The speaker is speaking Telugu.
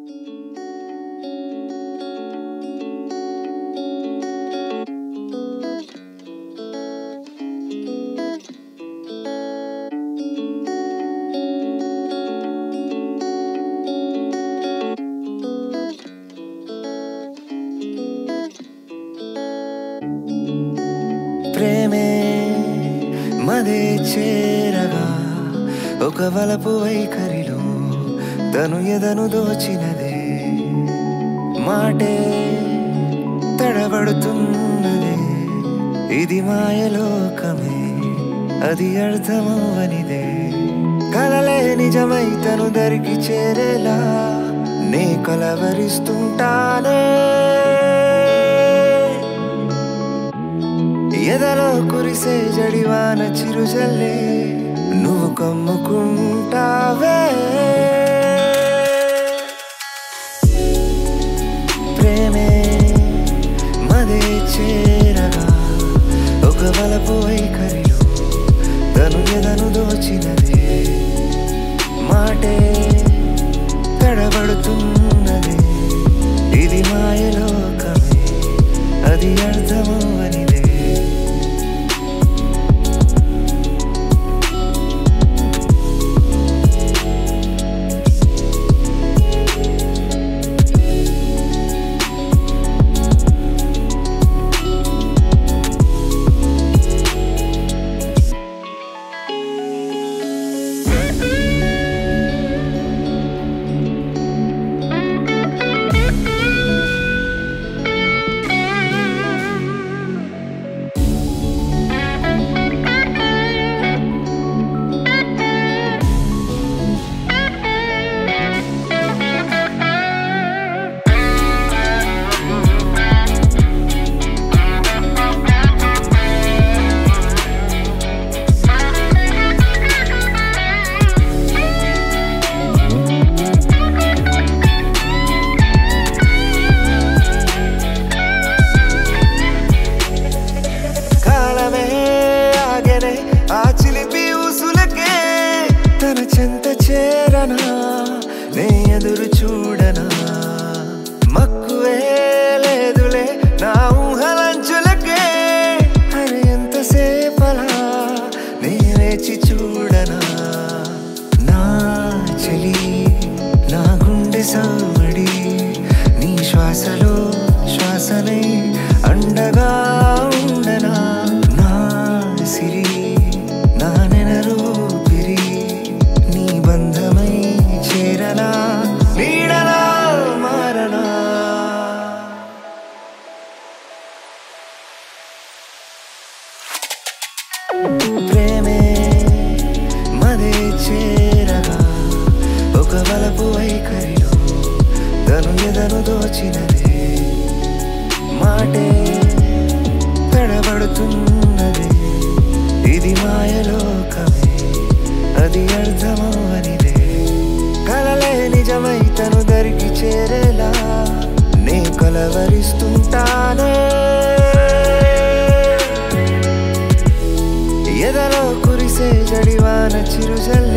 ప్రేమే మదే చేరగా ఒక వలపు వైఖరిలో తను ఎదను దోచినదే మాటే తడబడుతున్నదే ఇది మాయలోకమే అది అర్థమవనిదే కలలే నిజమై తను దరికి చేరేలా నే కలవరిస్తుంటానే ఎదలో కురిసే జడివాన చిరుజల్లే నువ్వు కమ్ముకుంటావే ప్రేమే మదే చేరగా ఒక వలపు వైఖరిలో తను ఎదను దోచినదే మాటే తడబడుతున్నదే ఇది మాయలోకమే అది అర్థమవనిదే కాలమే ఆగెనే ఆ చిలిపి ఊసులకే తన చెంత చేరనా నే ఎదురు చూడనా మక్కువే లేదులే నా ఊహలంచులకే అరే ఎంతసేపలా నే వేచి చూడనా నా చెలి నా గుండె సామడి నీ శ్వాసలో శ్వాసనై అండగా ఉండనా నా సిరి నా నెనరూపిరి నీ బంధమై చేరనా నీడలా మారనా ప్రేమే మదే చేరగా ఒక వలపు వైఖరిలో తను ఎదను దోచినదే మాటే తడబడుతున్నదే ఇది మాయలోకమే అది అర్థమవనిదే కలలే నిజమై తను దరికి చేరేలా నే కలవరిస్తుంటానే ఎదలో కురిసే జడివాన చిరుజల్